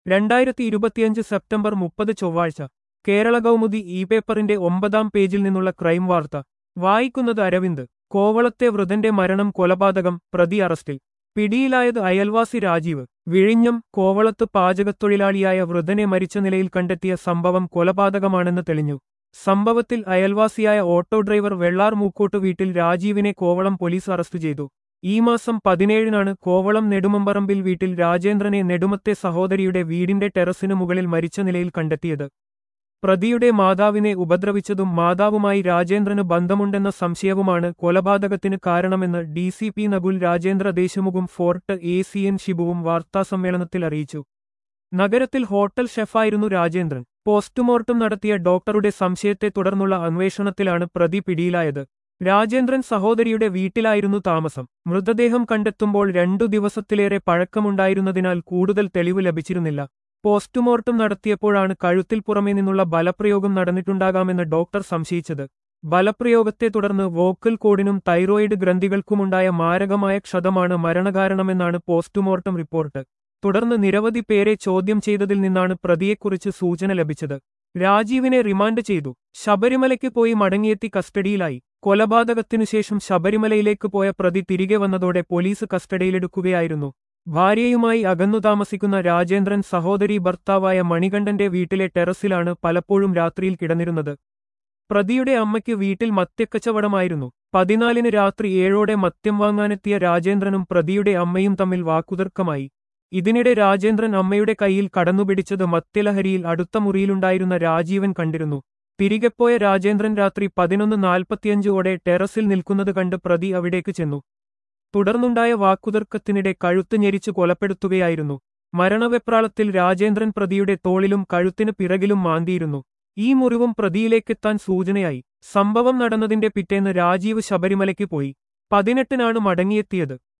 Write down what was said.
രണ്ടായിരത്തി ഇരുപത്തിയഞ്ച് സെപ്റ്റംബർ മുപ്പത് ചൊവ്വാഴ്ച കേരള കൗമുദി ഇ പേപ്പറിന്റെ ഒമ്പതാം പേജിൽ നിന്നുള്ള ക്രൈം വാർത്ത വായിക്കുന്നത് അരവിന്ദ് കോവളത്തെ വൃതന്റെ മരണം കൊലപാതകം പ്രതി അറസ്റ്റിൽ പിടിയിലായത് അയൽവാസി രാജീവ് വിഴിഞ്ഞം കോവളത്ത് പാചകത്തൊഴിലാളിയായ വൃതനെ മരിച്ച നിലയിൽ കണ്ടെത്തിയ സംഭവം കൊലപാതകമാണെന്ന് തെളിഞ്ഞു സംഭവത്തിൽ അയൽവാസിയായ ഓട്ടോ ഡ്രൈവർ വെള്ളാർ മൂക്കോട്ട് വീട്ടിൽ രാജീവിനെ കോവളം പോലീസ് അറസ്റ്റ് ചെയ്തു ഈ മാസം പതിനേഴിനാണ് കോവളം നെടുമമ്പറമ്പിൽ വീട്ടിൽ രാജേന്ദ്രനെ നെടുമത്തെ സഹോദരിയുടെ വീടിന്റെ ടെറസിനു മുകളിൽ മരിച്ച നിലയിൽ കണ്ടെത്തിയത് പ്രതിയുടെ മാതാവിനെ ഉപദ്രവിച്ചതും മാതാവുമായി രാജേന്ദ്രന് ബന്ധമുണ്ടെന്ന സംശയവുമാണ് കൊലപാതകത്തിന് കാരണമെന്ന് D C P Nakul Rajendra ദേശ്മുഖും ഫോർട്ട് എ സി എൻ ഷിബുവും വാർത്താസമ്മേളനത്തിൽ അറിയിച്ചു നഗരത്തിൽ ഹോട്ടൽ ഷെഫായിരുന്നു രാജേന്ദ്രൻ പോസ്റ്റ്മോർട്ടം നടത്തിയ ഡോക്ടറുടെ സംശയത്തെ തുടർന്നുള്ള അന്വേഷണത്തിലാണ് പ്രതി പിടിയിലായത് രാജേന്ദ്രൻ സഹോദരിയുടെ വീട്ടിലായിരുന്നു താമസം മൃതദേഹം കണ്ടെത്തുമ്പോൾ രണ്ടു ദിവസത്തിലേറെ പഴക്കമുണ്ടായിരുന്നതിനാൽ കൂടുതൽ തെളിവ് ലഭിച്ചിരുന്നില്ല പോസ്റ്റ്മോർട്ടം നടത്തിയപ്പോഴാണ് കഴുത്തിൽ പുറമേ നിന്നുള്ള ബലപ്രയോഗം നടന്നിട്ടുണ്ടാകാമെന്ന് ഡോക്ടർ സംശയിച്ചത് ബലപ്രയോഗത്തെ തുടർന്ന് വോക്കൽ കോഡിനും തൈറോയിഡ് ഗ്രന്ഥികൾക്കുമുണ്ടായ മാരകമായ ക്ഷതമാണ് മരണകാരണമെന്നാണ് പോസ്റ്റ്മോർട്ടം റിപ്പോർട്ട് തുടർന്ന് നിരവധി പേരെ ചോദ്യം ചെയ്തതിൽ നിന്നാണ് പ്രതിയെക്കുറിച്ച് സൂചന ലഭിച്ചത് രാജീവിനെ റിമാൻഡ് ചെയ്തു ശബരിമലയ്ക്ക് പോയി മടങ്ങിയെത്തി കസ്റ്റഡിയിലായി കൊലപാതകത്തിനുശേഷം ശബരിമലയിലേക്ക് പോയ പ്രതി തിരികെ വന്നതോടെ പോലീസ് കസ്റ്റഡിയിലെടുക്കുകയായിരുന്നു ഭാര്യയുമായി അകന്നു താമസിക്കുന്ന രാജേന്ദ്രൻ സഹോദരി ഭർത്താവായ മണികണ്ഠന്റെ വീട്ടിലെ ടെറസിലാണ് പലപ്പോഴും രാത്രിയിൽ കിടന്നിരുന്നത് പ്രതിയുടെ അമ്മയ്ക്ക് വീട്ടിൽ മദ്യക്കച്ചവടമായിരുന്നു പതിനാലിന് രാത്രി ഏഴോടെ മദ്യം വാങ്ങാനെത്തിയ രാജേന്ദ്രനും പ്രതിയുടെ അമ്മയും തമ്മിൽ വാക്കുതർക്കമായി ഇതിനിടെ രാജേന്ദ്രൻ അമ്മയുടെ കൈയിൽ കടന്നുപിടിച്ചത് മദ്യലഹരിയിൽ അടുത്ത മുറിയിലുണ്ടായിരുന്ന രാജീവൻ കണ്ടിരുന്നു തിരികെപ്പോയ രാജേന്ദ്രൻ രാത്രി പതിനൊന്ന് നാൽപ്പത്തിയഞ്ചോടെ ടെറസിൽ നിൽക്കുന്നത് കണ്ട് പ്രതി അവിടേക്ക് ചെന്നു തുടർന്നുണ്ടായ വാക്കുതർക്കത്തിനിടെ കഴുത്ത് ഞെരിച്ചു കൊലപ്പെടുത്തുകയായിരുന്നു മരണവെപ്രാളത്തിൽ രാജേന്ദ്രൻ പ്രതിയുടെ തോളിലും കഴുത്തിന് പിറകിലും മാന്തിയിരുന്നു ഈ മുറിവും പ്രതിയിലേക്കെത്താൻ സൂചനയായി സംഭവം നടന്നതിന്റെ പിറ്റേന്ന് രാജീവ് ശബരിമലയ്ക്ക് പോയി പതിനെട്ടിനാണ് മടങ്ങിയെത്തിയത്